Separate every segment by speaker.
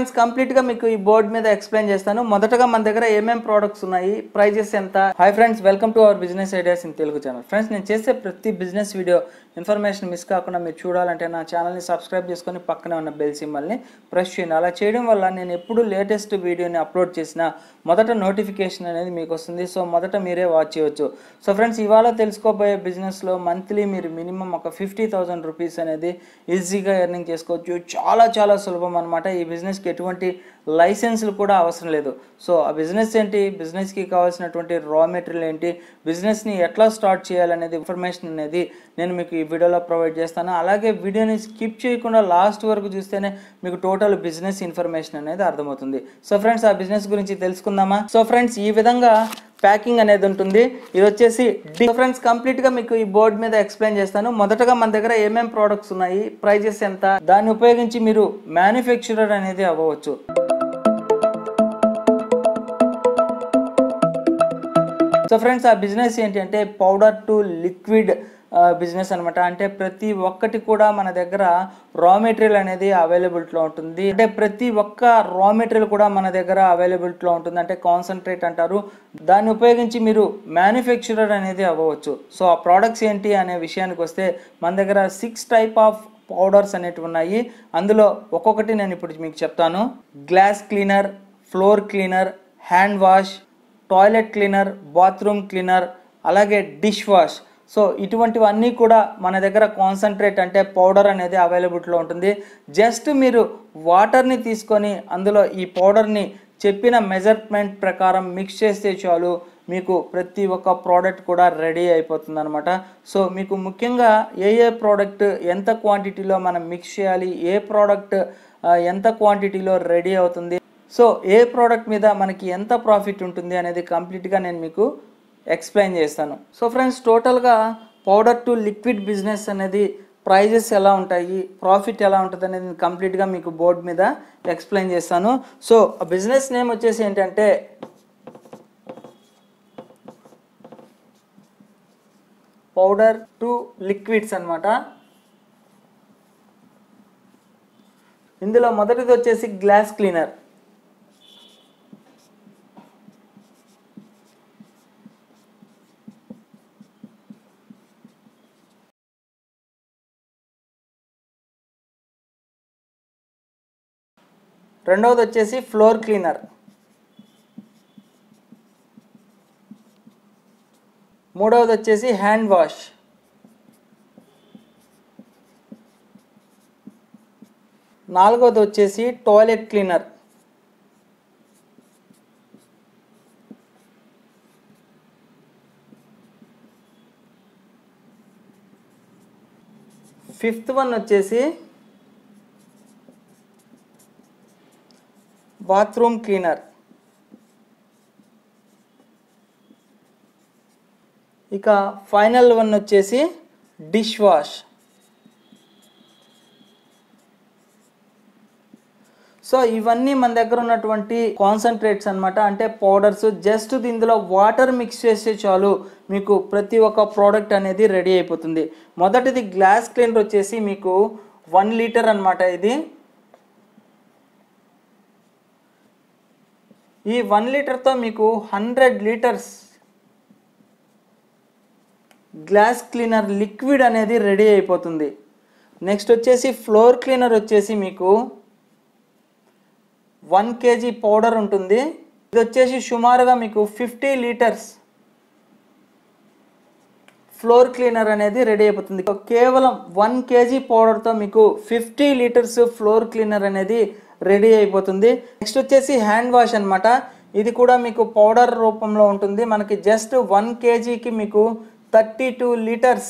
Speaker 1: friends కంప్లీట్గా మీకు ఈ బోర్డు మీద ఎక్స్ప్లెయిన్ చేస్తాను మొదటగా మన దగ్గర ఏమేం ప్రోడక్ట్స్ ఉన్నాయి ప్రైజెస్ ఎంత hi friends welcome to our business ideas in Telugu channel friends నేను చేసే ప్రతి బిజినెస్ వీడియో ఇన్ఫర్మేషన్ మిస్ కాకుండా మీరు చూడాలంటే నా ఛానల్ని సబ్స్క్రైబ్ చేసుకొని పక్కనే ఉన్న బెల్ సింబల్ని ప్రెస్ చేయండి అలా చేయడం వల్ల నేను ఎప్పుడు లేటెస్ట్ వీడియోని అప్లోడ్ చేసిన మొదట నోటిఫికేషన్ అనేది మీకు వస్తుంది సో మొదట మీరే వాచ్ చేయొచ్చు సో ఫ్రెండ్స్ ఇవాళ తెలుసుకోబోయే బిజినెస్లో మంత్లీ మీరు మినిమం ఒక ఫిఫ్టీ థౌసండ్ రూపీస్ అనేది ఈజీగా ఎర్నింగ్ చేసుకోవచ్చు చాలా చాలా సులభం అనమాట ఈ బిజినెస్కి ఎటువంటి లైసెన్స్లు కూడా అవసరం లేదు సో ఆ బిజినెస్ ఏంటి బిజినెస్కి కావాల్సినటువంటి రా మెటీరియల్ ఏంటి బిజినెస్ని ఎట్లా స్టార్ట్ చేయాలనేది ఇన్ఫర్మేషన్ అనేది నేను మీకు ఈ వీడియోలో ప్రొవైడ్ చేస్తాను అలాగే వీడియోని స్కిప్ చేయకుండా లాస్ట్ వరకు చూస్తేనే మీకు టోటల్ బిజినెస్ ఇన్ఫర్మేషన్ అనేది అర్థమవుతుంది సో ఫ్రెండ్స్ ఆ బిజినెస్ గురించి తెలుసుకుందామా సో ఫ్రెండ్స్ ఈ విధంగా ప్యాకింగ్ అనేది ఉంటుంది ఇది వచ్చేసి డి ఫ్రెండ్స్ కంప్లీట్ గా మీకు ఈ బోర్డు మీద ఎక్స్ప్లెయిన్ చేస్తాను మొదటగా మన దగ్గర ఏమేం ప్రోడక్ట్స్ ఉన్నాయి ప్రైజెస్ ఎంత దాన్ని ఉపయోగించి మీరు మ్యానుఫ్యాక్చరర్ అనేది అవ్వవచ్చు సో ఫ్రెండ్స్ ఆ బిజినెస్ ఏంటి అంటే పౌడర్ టు లిక్విడ్ బిజినెస్ అనమాట అంటే ప్రతి ఒక్కటి కూడా మన దగ్గర రా మెటీరియల్ అనేది అవైలబిలిటీలో ఉంటుంది అంటే ప్రతి ఒక్క రా మెటీరియల్ కూడా మన దగ్గర అవైలబిలిటీలో ఉంటుంది అంటే కాన్సన్ట్రేట్ అంటారు దాన్ని ఉపయోగించి మీరు మ్యానుఫ్యాక్చరర్ అనేది అవ్వవచ్చు సో ఆ ప్రోడక్ట్స్ ఏంటి అనే విషయానికి వస్తే మన దగ్గర సిక్స్ టైప్ ఆఫ్ పౌడర్స్ అనేటివి ఉన్నాయి అందులో ఒక్కొక్కటి నేను ఇప్పుడు మీకు చెప్తాను glass cleaner floor cleaner hand wash toilet cleaner bathroom cleaner అలాగే డిష్ వాష్ సో ఇటువంటివన్నీ కూడా మన దగ్గర కాన్సన్ట్రేట్ అంటే పౌడర్ అనేది అవైలబిలిటీలో ఉంటుంది జస్ట్ మీరు వాటర్ని తీసుకొని అందులో ఈ పౌడర్ని చెప్పిన మెజర్మెంట్ ప్రకారం మిక్స్ చేస్తే చాలు మీకు ప్రతి ఒక్క ప్రోడక్ట్ కూడా రెడీ అయిపోతుంది అనమాట సో మీకు ముఖ్యంగా ఏ ఏ ప్రోడక్ట్ ఎంత క్వాంటిటీలో మనం మిక్స్ చేయాలి ఏ ప్రోడక్ట్ ఎంత క్వాంటిటీలో రెడీ అవుతుంది సో ఏ ప్రోడక్ట్ మీద మనకి ఎంత ప్రాఫిట్ ఉంటుంది అనేది కంప్లీట్గా నేను మీకు ఎక్స్ప్లెయిన్ చేస్తాను సో ఫ్రెండ్స్ టోటల్గా పౌడర్ టు లిక్విడ్ బిజినెస్ అనేది ప్రైజెస్ ఎలా ఉంటాయి ప్రాఫిట్ ఎలా ఉంటుంది అనేది నేను కంప్లీట్గా మీకు బోర్డు మీద ఎక్స్ప్లెయిన్ చేస్తాను సో బిజినెస్ నేమ్ వచ్చేసి ఏంటంటే పౌడర్ టు లిక్విడ్స్ అన్నమాట ఇందులో మొదటిది వచ్చేసి గ్లాస్ క్లీనర్ రెండవది వచ్చేసి ఫ్లోర్ క్లీనర్ మూడవది వచ్చేసి హ్యాండ్ వాష్ నాలుగవది వచ్చేసి టాయిలెట్ క్లీనర్ ఫిఫ్త్ వన్ వచ్చేసి బాత్రూమ్ క్లీనర్ ఇక ఫైనల్ వన్ వచ్చేసి డిష్ వాష్ సో ఇవన్నీ మన దగ్గర ఉన్నటువంటి కాన్సన్ట్రేట్స్ అన్నమాట అంటే పౌడర్స్ జస్ట్ ఇందులో వాటర్ మిక్స్ చేస్తే చాలు మీకు ప్రతి ఒక్క ప్రోడక్ట్ అనేది రెడీ అయిపోతుంది మొదటిది గ్లాస్ క్లీనర్ వచ్చేసి మీకు వన్ లీటర్ అన్నమాట ఇది ఈ వన్ లీటర్తో మీకు hundred litres glass cleaner liquid అనేది రెడీ అయిపోతుంది నెక్స్ట్ వచ్చేసి ఫ్లోర్ క్లీనర్ వచ్చేసి మీకు వన్ కేజీ పౌడర్ ఉంటుంది ఇది వచ్చేసి సుమారుగా మీకు ఫిఫ్టీ లీటర్స్ ఫ్లోర్ క్లీనర్ అనేది రెడీ అయిపోతుంది కేవలం వన్ కేజీ పౌడర్తో మీకు ఫిఫ్టీ లీటర్స్ ఫ్లోర్ క్లీనర్ అనేది రెడీ అయిపోతుంది నెక్స్ట్ వచ్చేసి హ్యాండ్ వాష్ అనమాట ఇది కూడా మీకు పౌడర్ రూపంలో ఉంటుంది మనకి జస్ట్ వన్ కేజీకి మీకు థర్టీ టూ లీటర్స్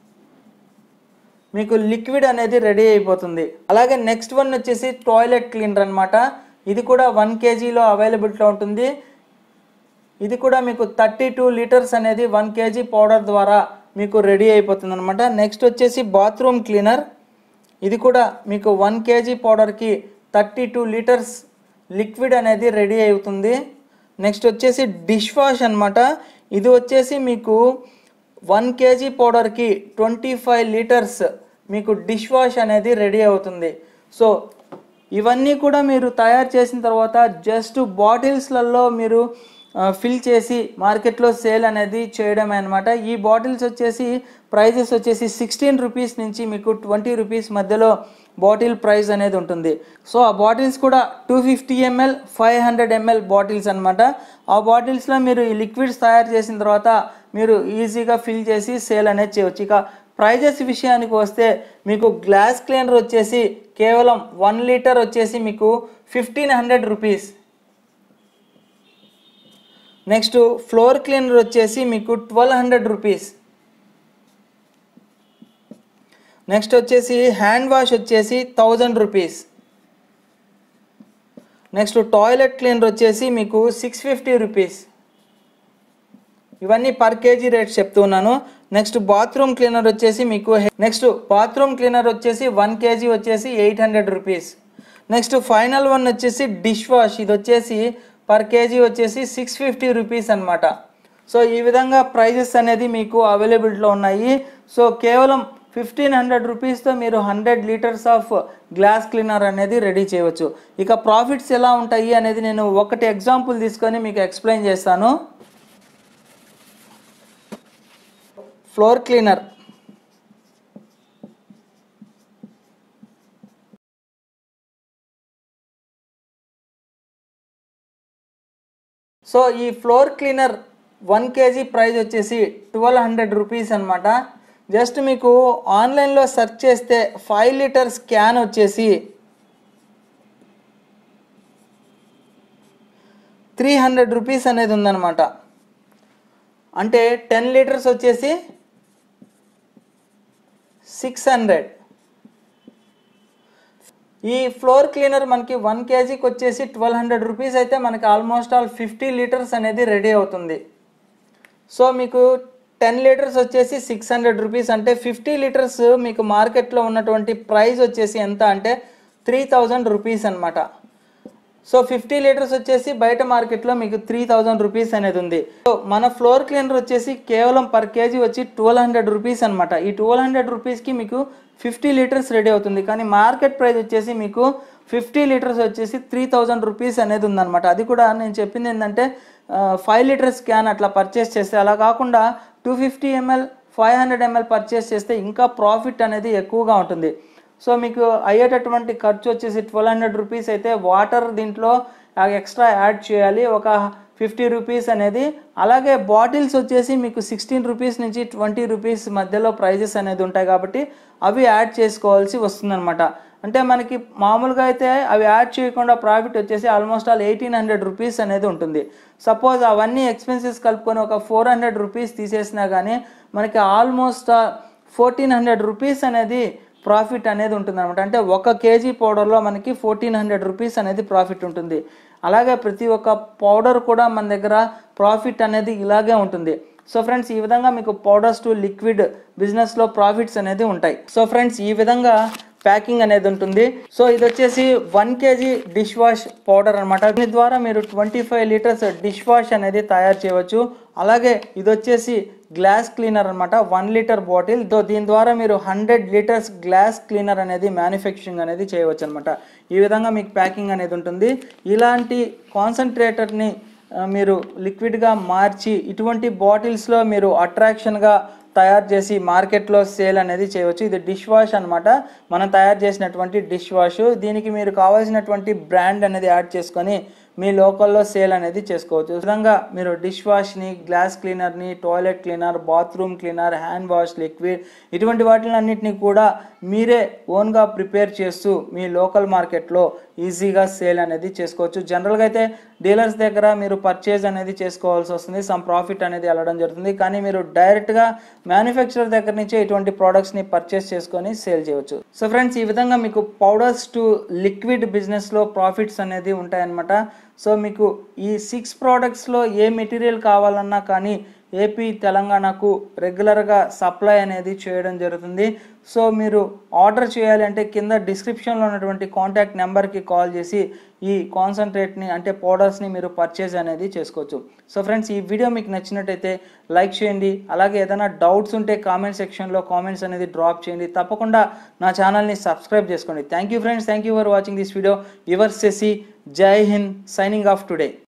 Speaker 1: మీకు లిక్విడ్ అనేది రెడీ అయిపోతుంది అలాగే నెక్స్ట్ వన్ వచ్చేసి టాయిలెట్ క్లీనర్ అనమాట ఇది కూడా వన్ కేజీలో అవైలబిలిటీలో ఉంటుంది ఇది కూడా మీకు థర్టీ టూ లీటర్స్ అనేది వన్ కేజీ పౌడర్ ద్వారా మీకు రెడీ అయిపోతుంది అనమాట నెక్స్ట్ వచ్చేసి బాత్రూమ్ క్లీనర్ ఇది కూడా మీకు వన్ కేజీ పౌడర్కి థర్టీ టూ లీటర్స్ లిక్విడ్ అనేది రెడీ అవుతుంది నెక్స్ట్ వచ్చేసి డిష్ వాష్ అనమాట ఇది వచ్చేసి మీకు వన్ కేజీ పౌడర్కి ట్వంటీ ఫైవ్ లీటర్స్ మీకు డిష్ వాష్ అనేది రెడీ అవుతుంది సో ఇవన్నీ కూడా మీరు తయారు చేసిన తర్వాత జస్ట్ బాటిల్స్లలో మీరు ఫిల్ చేసి మార్కెట్లో సేల్ అనేది చేయడమే అనమాట ఈ బాటిల్స్ వచ్చేసి ప్రైజెస్ వచ్చేసి సిక్స్టీన్ రూపీస్ నుంచి మీకు ట్వంటీ రూపీస్ మధ్యలో బాటిల్ ప్రైస్ అనేది ఉంటుంది సో ఆ బాటిల్స్ కూడా two fifty ML five hundred ML bottles అనమాట ఆ బాటిల్స్లో మీరు ఈ లిక్విడ్స్ తయారు చేసిన తర్వాత మీరు ఈజీగా ఫిల్ చేసి సేల్ అనేది చేయవచ్చు ఇక ప్రైజెస్ విషయానికి వస్తే మీకు గ్లాస్ క్లీనర్ వచ్చేసి కేవలం వన్ లీటర్ వచ్చేసి మీకు fifteen hundred rupees next floor cleaner వచ్చేసి మీకు ట్వెల్వ్ హండ్రెడ్ రూపీస్ నెక్స్ట్ వచ్చేసి హ్యాండ్ వాష్ వచ్చేసి thousand rupees next toilet cleaner వచ్చేసి మీకు సిక్స్ ఫిఫ్టీ రూపీస్ ఇవన్నీ పర్ కేజీ రేట్స్ చెప్తున్నాను నెక్స్ట్ బాత్రూమ్ క్లీనర్ వచ్చేసి మీకు నెక్స్ట్ బాత్రూమ్ క్లీనర్ వచ్చేసి వన్ కేజీ వచ్చేసి eight hundred rupees next final one వచ్చేసి డిష్ వాష్ ఇది వచ్చేసి పర్ కేజీ వచ్చేసి సిక్స్ ఫిఫ్టీ రూపీస్ అనమాట సో ఈ విధంగా ప్రైజెస్ అనేది మీకు అవైలబిలిటీలో ఉన్నాయి సో కేవలం ఫిఫ్టీన్ హండ్రెడ్ రూపీస్తో మీరు hundred litres of glass cleaner అనేది రెడీ చేయవచ్చు ఇక ప్రాఫిట్స్ ఎలా ఉంటాయి అనేది నేను ఒకటి ఎగ్జాంపుల్ తీసుకొని మీకు ఎక్స్ప్లెయిన్ చేస్తాను ఫ్లోర్ క్లీనర్ సో ఈ floor cleaner one KG price వచ్చేసి ట్వెల్వ్ హండ్రెడ్ రూపీస్ అనమాట జస్ట్ మీకు ఆన్లైన్లో సెర్చ్ చేస్తే ఫైవ్ లీటర్స్ క్యాన్ వచ్చేసి త్రీ హండ్రెడ్ రూపీస్ అనేది ఉందన్నమాట అంటే టెన్ లీటర్స్ వచ్చేసి సిక్స్ హండ్రెడ్ ఈ ఫ్లోర్ క్లీనర్ మనకి వన్ కేజీకి వచ్చేసి ట్వెల్వ్ హండ్రెడ్ రూపీస్ అయితే మనకి ఆల్మోస్ట్ ఆల్ ఫిఫ్టీ లీటర్స్ అనేది రెడీ అవుతుంది సో మీకు టెన్ లీటర్స్ వచ్చేసి సిక్స్ హండ్రెడ్ రూపీస్ అంటే ఫిఫ్టీ లీటర్స్ మీకు మార్కెట్లో ఉన్నటువంటి ప్రైస్ వచ్చేసి ఎంత అంటే త్రీ థౌజండ్ రూపీస్ అనమాట సో ఫిఫ్టీ లీటర్స్ వచ్చేసి బయట మార్కెట్లో మీకు త్రీ థౌజండ్ రూపీస్ అనేది ఉంది సో మన ఫ్లోర్ క్లీనర్ వచ్చేసి కేవలం పర్ కేజీ వచ్చి ట్వెల్వ్ హండ్రెడ్ రూపీస్ అనమాట ఈ ట్వెల్వ్ హండ్రెడ్ రూపీస్కి మీకు ఫిఫ్టీ లీటర్స్ రెడీ అవుతుంది కానీ మార్కెట్ ప్రైస్ వచ్చేసి మీకు ఫిఫ్టీ లీటర్స్ వచ్చేసి త్రీ థౌజండ్ రూపీస్ అనేది ఉందన్నమాట అది కూడా నేను చెప్పింది ఏంటంటే ఫైవ్ లీటర్స్ క్యాన్ అట్లా పర్చేస్ చేస్తే అలా కాకుండా two fifty ML five hundred ML purchase చేస్తే ఇంకా ప్రాఫిట్ అనేది ఎక్కువగా ఉంటుంది సో మీకు అయ్యేటటువంటి ఖర్చు వచ్చేసి ట్వెల్వ్ హండ్రెడ్ రూపీస్ అయితే వాటర్ దీంట్లో ఎక్స్ట్రా యాడ్ చేయాలి ఒక ఫిఫ్టీ రూపీస్ అనేది అలాగే బాటిల్స్ వచ్చేసి మీకు సిక్స్టీన్ రూపీస్ నుంచి ట్వంటీ రూపీస్ మధ్యలో ప్రైజెస్ అనేది ఉంటాయి కాబట్టి అవి యాడ్ చేసుకోవాల్సి వస్తుందన్నమాట అంటే మనకి మామూలుగా అయితే అవి యాడ్ చేయకుండా ప్రాఫిట్ వచ్చేసి almost all eighteen hundred rupees అనేది ఉంటుంది సపోజ్ అవన్నీ ఎక్స్పెన్సెస్ కలుపుకొని ఒక ఫోర్ హండ్రెడ్ రూపీస్ తీసేసినా కానీ మనకి ఆల్మోస్ట్ ఫోర్టీన్ హండ్రెడ్ రూపీస్ అనేది ప్రాఫిట్ అనేది ఉంటుంది అనమాట అంటే ఒక కేజీ పౌడర్లో మనకి ఫోర్టీన్ హండ్రెడ్ రూపీస్ అనేది ప్రాఫిట్ ఉంటుంది అలాగే ప్రతి ఒక్క పౌడర్ కూడా మన దగ్గర ప్రాఫిట్ అనేది ఇలాగే ఉంటుంది సో ఫ్రెండ్స్ ఈ విధంగా మీకు పౌడర్స్ టు లిక్విడ్ బిజినెస్లో ప్రాఫిట్స్ అనేది ఉంటాయి సో ఫ్రెండ్స్ ఈ విధంగా ప్యాకింగ్ అనేది ఉంటుంది సో ఇది వచ్చేసి one KG dish wash powder అనమాట దీని ద్వారా మీరు twenty five litres dish wash అనేది తయారు చేయవచ్చు అలాగే ఇది వచ్చేసి గ్లాస్ క్లీనర్ అనమాట వన్ లీటర్ బాటిల్ తో దీని ద్వారా మీరు హండ్రెడ్ లీటర్స్ గ్లాస్ క్లీనర్ అనేది మ్యానుఫ్యాక్చరింగ్ అనేది చేయవచ్చు అనమాట ఈ విధంగా మీకు ప్యాకింగ్ అనేది ఉంటుంది ఇలాంటి కాన్సన్ట్రేటర్ని మీరు లిక్విడ్గా మార్చి ఇటువంటి బాటిల్స్లో మీరు అట్రాక్షన్గా తయారు చేసి మార్కెట్లో సేల్ అనేది చేయవచ్చు ఇది డిష్ వాష్ అనమాట మనం తయారు చేసినటువంటి డిష్ వాష్ దీనికి మీరు కావాల్సినటువంటి బ్రాండ్ అనేది యాడ్ చేసుకొని మీ లోకల్లో సేల్ అనేది చేసుకోవచ్చు ఈ విధంగా మీరు డిష్ వాష్ని గ్లాస్ క్లీనర్ని toilet cleaner bathroom cleaner hand wash liquid ఇటువంటి వాటిలన్నింటినీ కూడా మీరే ఓన్గా ప్రిపేర్ చేస్తూ మీ లోకల్ మార్కెట్లో ఈజీగా సేల్ అనేది చేసుకోవచ్చు జనరల్గా అయితే డీలర్స్ దగ్గర మీరు పర్చేజ్ అనేది చేసుకోవాల్సి వస్తుంది సమ్ ప్రాఫిట్ అనేది వెళ్ళడం జరుగుతుంది కానీ మీరు డైరెక్ట్గా మ్యానుఫ్యాక్చరర్ దగ్గర నుంచే ఇటువంటి ప్రోడక్ట్స్ని పర్చేస్ చేసుకొని సేల్ చేయవచ్చు సో ఫ్రెండ్స్ ఈ విధంగా మీకు పౌడర్స్ టు లిక్విడ్ బిజినెస్లో ప్రాఫిట్స్ అనేది ఉంటాయన్నమాట సో మీకు ఈ సిక్స్ ప్రోడక్ట్స్లో ఏ మెటీరియల్ కావాలన్నా కానీ ఏపీ తెలంగాణకు రెగ్యులర్గా సప్లై అనేది చేయడం జరుగుతుంది సో మీరు ఆర్డర్ చేయాలి అంటే కింద డిస్క్రిప్షన్లో ఉన్నటువంటి కాంటాక్ట్ నెంబర్కి కాల్ చేసి ఈ కాన్సన్ట్రేట్ని అంటే పౌడర్స్ని మీరు పర్చేజ్ అనేది చేసుకోవచ్చు సో ఫ్రెండ్స్ ఈ వీడియో మీకు నచ్చినట్టయితే లైక్ చేయండి అలాగే ఏదైనా డౌట్స్ ఉంటే కామెంట్ సెక్షన్లో కామెంట్స్ అనేది డ్రాప్ చేయండి తప్పకుండా నా ఛానల్ని సబ్స్క్రైబ్ చేసుకోండి thank you friends thank you for watching this video your సెసి జై హింద్ సైనింగ్ ఆఫ్ టుడే